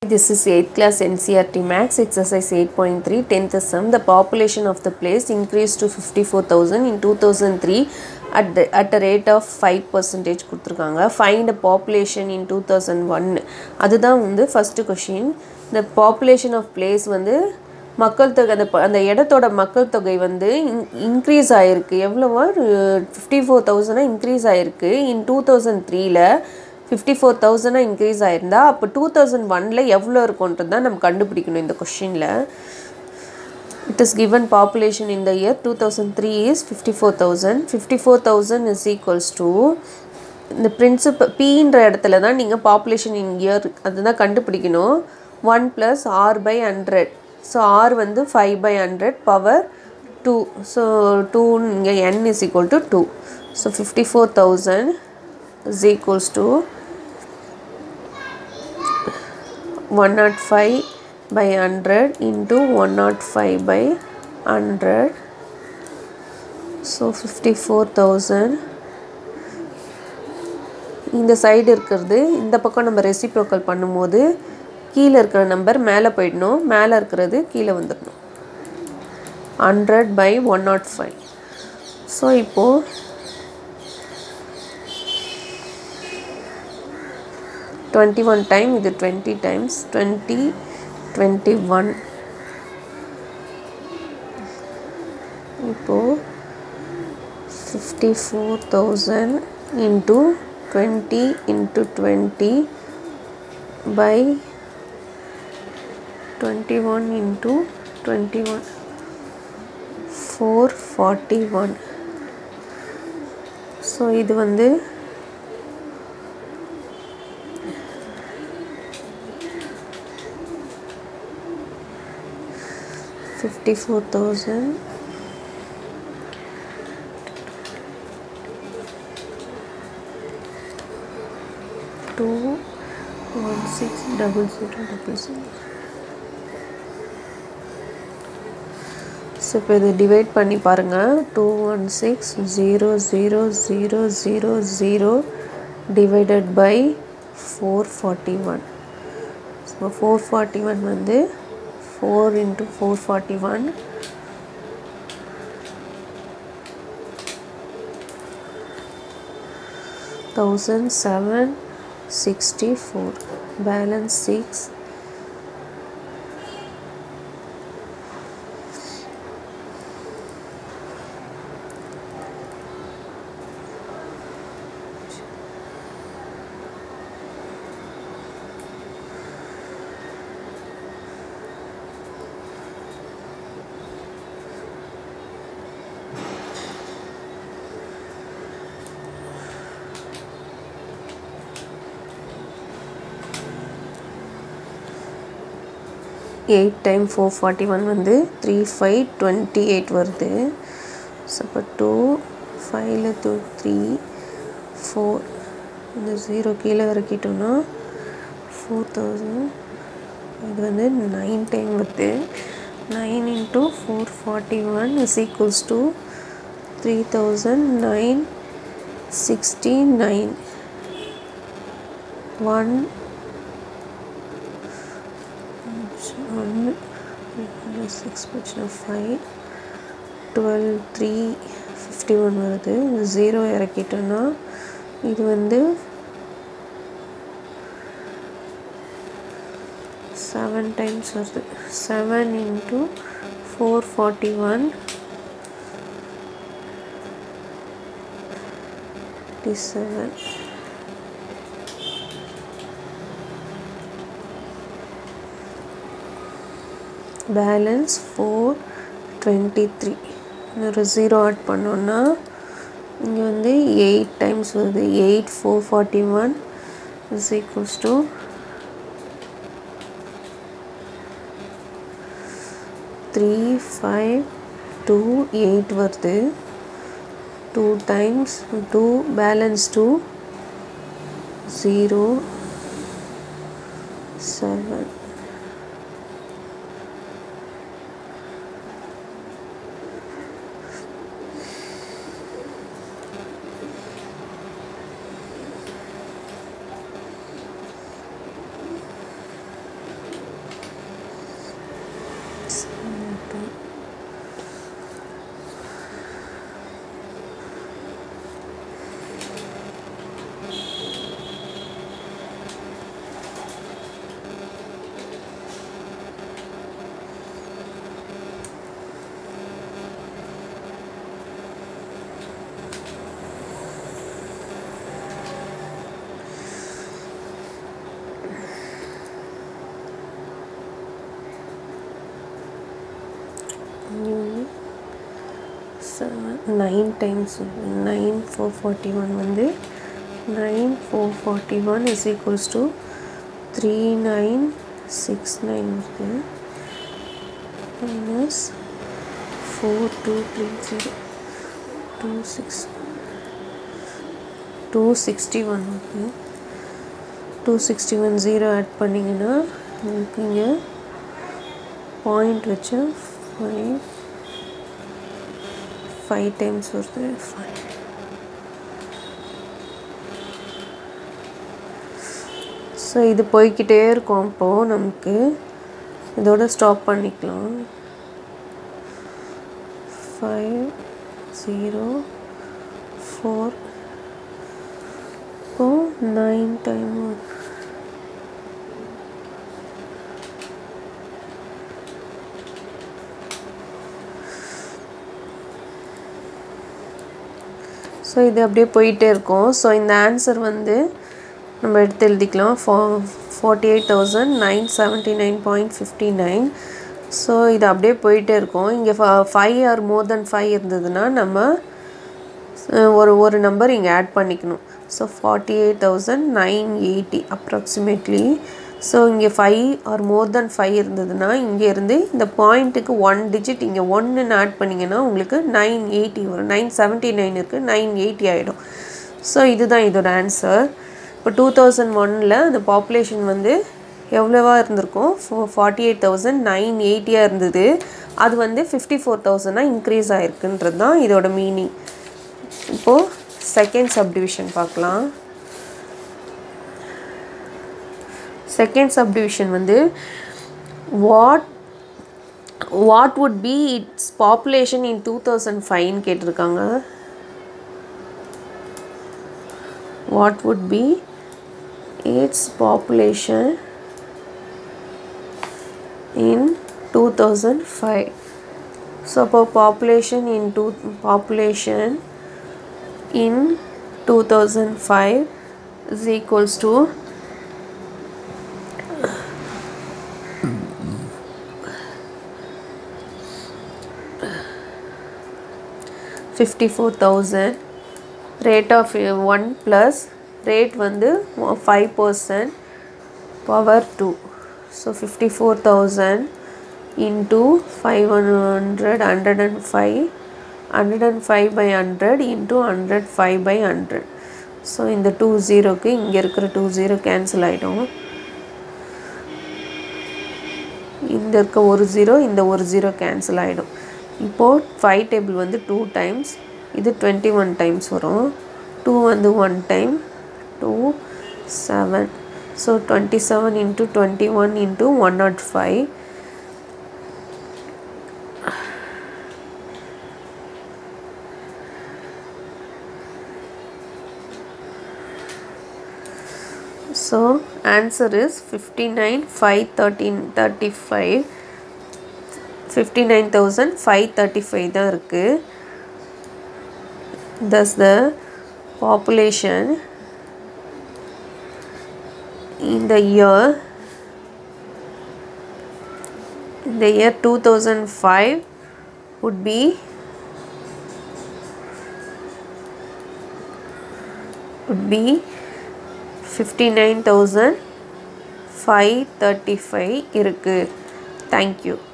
this is 8th class NCRT Max exercise 8.3 10th sum the population of the place increased to 54000 in 2003 at the at a rate of 5 percentage கொடுத்துருக்காங்க find a population in 2001 அதுதான் வந்து first question the population of place வந்து மக்கள் தொகை அந்த ப- அந்த இடத்தோட மக்கள் தொகை வந்து இன்க்ரீஸ் ஆகிருக்கு எவ்வளவா ஃபிஃப்டி ஃபோர் தௌசண்டாக இன்க்ரீஸ் ஆகிருக்கு இன் டூ தௌசண்ட் த்ரீல ஃபிஃப்டி ஃபோர் தௌசண்டாக இன்க்ரீஸ் ஆயிருந்தா அப்போ டூ தௌசண்ட் ஒனில் எவ்வளோ இருக்கும்ன்றது தான் நம்ம கண்டுபிடிக்கணும் இந்த கொஷினில் it is given population in the year 2003 is 54000 54000 is equals to இந்த பிரின்சிபல் பீன்ற இடத்துல தான் நீங்கள் பாப்புலேஷன் இன் இயர் அதுதான் கண்டுபிடிக்கணும் one plus R by hundred so R வந்து five by hundred power two so two இங்கே N is equal to two so fifty four thousand is equals to one not five by hundred into one not five by hundred so fifty four thousand இந்த side இருக்கிறது இந்த பக்கம் நம்ம reciprocal பண்ணும்போது கீழே இருக்கிற number மேலே போயிடணும் மேலே இருக்கிறது கீழே வந்துடணும் hundred by one not five so இப்போது டுவெண்ட்டி ஒன் டைம் இது twenty times twenty twenty one இப்போது fifty four thousand into twenty into twenty by twenty one into twenty one four forty one so இது வந்து fifty four thousand two one six double zero double zero so இப்போ இது divide பண்ணி பாருங்கள் two one six zero zero zero zero zero divided by four forty one so four forty one வந்து four into four forty one thousand seven sixty four balance six eight time four forty one வந்து three five twenty eight வருது so இப்போ two ஃபைவ்ல two three four இந்த zero கீழே இறக்கிட்டோன்னா four thousand இது வந்து நைன் டைம் வருது nine into four forty one is equals to three thousand nine sixty nine one ஒன்று சிக்ஸ் பிரச்சனை five twelve three fifty one வருது ஜீரோ இறக்கிட்டோன்னா இது வந்து செவன் டைம்ஸ் வருது seven into four forty one seven balance four twenty three ஒரு zero add பண்ணோன்னா இங்கே வந்து எயிட் டைம்ஸ் வருது eight four forty one is equals to three five two eight வருது two times two balance two zero seven seven nine times nine four forty one வந்து nine four forty one is equals to three nine six nine இருக்குது minus four two three zero two six two sixty one இருக்குது two sixty one zero add பண்ணிங்கன்னா உங்களுக்கு இங்கே point வச்சு five five times வருது five so இது போய்க்கிட்டே இருக்கும் அப்போது நமக்கு இதோட ஸ்டாப் பண்ணிக்கலாம் ஃபைவ் ஜீரோ ஃபோர் இப்போ நைன் டைம் ஸோ இது அப்படியே போயிட்டே இருக்கும் ஸோ இந்த ஆன்சர் வந்து நம்ம எடுத்து எழுதிக்கலாம் ஃபா forty eight thousand nine seventy nine point fifty nine so இது அப்படியே போயிட்டே இருக்கும் இங்கே five or more than five இருந்ததுன்னா நம்ம அஹ், ஒரு ஒரு நம்பர் இங்கே ஆட் பண்ணிக்கணும் so forty eight thousand nine eighty approximately so இங்கே five or more than five இருந்ததுன்னா இங்கேருந்து இந்த பாயிண்ட்டுக்கு ஒன் டிஜிட் இங்கே ஒன்றுன்னு ஆட் பண்ணிங்கன்னா உங்களுக்கு நைன் எயிட்டி வரும் நைன் செவன்ட்டி நைன் இருக்குது நைன் எயிட்டி ஆகிடும் ஸோ இதுதான் இதோட ஆன்சர் இப்போ டூ தௌசண்ட் ஒனில் அந்த பாப்புலேஷன் வந்து எவ்வளோவா இருந்திருக்கும் ஃபோ ஃபார்ட்டி எயிட் தௌசண்ட் நைன் எயிட்டியாக இருந்தது அது வந்து ஃபிஃப்டி ஃபோர் தௌசண்டாக இன்க்ரீஸ் ஆகிருக்குன்றது தான் இதோட மீனிங் இப்போது செகண்ட் சப்டிவிஷன் பார்க்கலாம் செகண்ட் சப்டிவிஷன் வந்து what what would be its population in two thousand ஃபைவ்னு கேட்டிருக்காங்க what would be its population in two thousand five so அப்போ population in two population in 2005 is equals to fifty four thousand rate of one plus rate வந்து five percent power two so fifty four thousand into five hundred hundred and five hundred and five by hundred into hundred five by hundred so இந்த two ஜீரோக்கு இங்கே இருக்கிற two zero cancel ஆகிடும் இந்த இருக்க ஒரு zero இந்த ஒரு ஜீரோ கேன்சல் ஆகிடும் இப்போது ஃபைவ் டேபிள் வந்து டூ டைம்ஸ் இது டுவெண்ட்டி ஒன் டைம்ஸ் வரும் டூ வந்து one time two seven so twenty seven into twenty one into one not five So answer is 59 5 13 35 59,535 தான் இருக்கு thus the population in the year in the year 2005 would be would be 59535 இருக்கு thank you